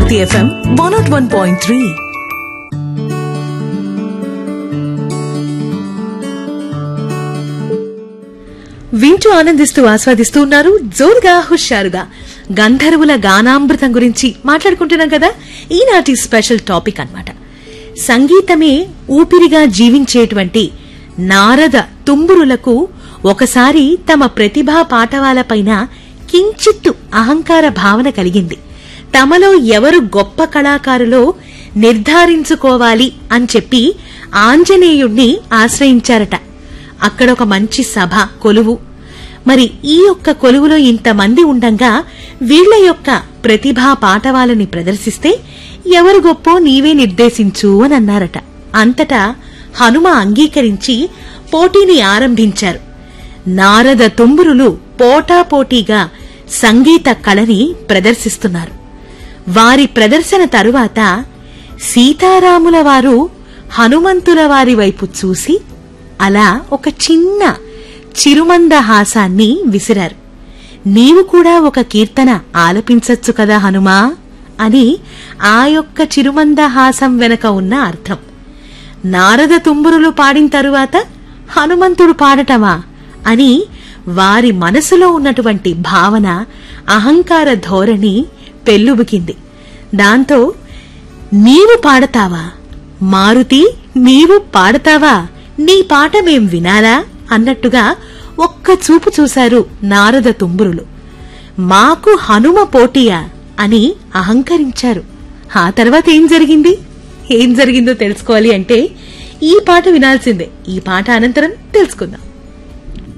Hit FM 101.3. వింటూ ఆనందిస్తూ ఆస్వాదిస్తూ ఉన్నారు జోరుగా హుషారుగా గంధర్వుల గానామృతం గురించి మాట్లాడుకుంటున్నాం కదా ఈనాటి స్పెషల్ టాపిక్ అన్నమాట సంగీతమే ఊపిరిగా జీవించేటువంటి నారద తుంబురులకు ఒకసారి తమ ప్రతిభా పాటవాలపైన కించిత్తు అహంకార భావన కలిగింది తమలో ఎవరు గొప్ప కళాకారులో నిర్ధారించుకోవాలి అని చెప్పి ఆంజనేయుణ్ణి ఆశ్రయించారట అక్కడ ఒక మంచి సభ కొలువు మరి ఈ యొక్క కొలువులో ఇంతమంది ఉండంగా వీళ్ల యొక్క ప్రతిభా పాటవాలని ప్రదర్శిస్తే ఎవరు గొప్పో నీవే నిర్దేశించు అని అన్నారట అంతటా హనుమ అంగీకరించి పోటీని ఆరంభించారు నారద తుంబురులు పోటాపోటీగా సంగీత కళని ప్రదర్శిస్తున్నారు వారి ప్రదర్శన తరువాత సీతారాముల వారు హనుమంతుల వారి వైపు చూసి అలా ఒక చిన్న చిరుమందహాసాన్ని విసిరారు నీవు కూడా ఒక కీర్తన ఆలపించచ్చు కదా హనుమా అని ఆ యొక్క చిరుమందహాసం వెనక ఉన్న అర్థం నారద తుంబురులు పాడిన తరువాత హనుమంతుడు పాడటమా అని వారి మనసులో ఉన్నటువంటి భావన అహంకార ధోరణి పెల్లుబుకింది దాంతో నీవు పాడతావా మారుతి నీవు పాడతావా నీ పాట మేం వినాలా అన్నట్టుగా ఒక్క చూపు చూశారు నారద తుంబురులు మాకు హనుమ పోటీయా అని అహంకరించారు ఆ తర్వాత ఏం జరిగింది ఏం జరిగిందో తెలుసుకోవాలి అంటే ఈ పాట వినాల్సిందే ఈ పాట అనంతరం తెలుసుకుందాం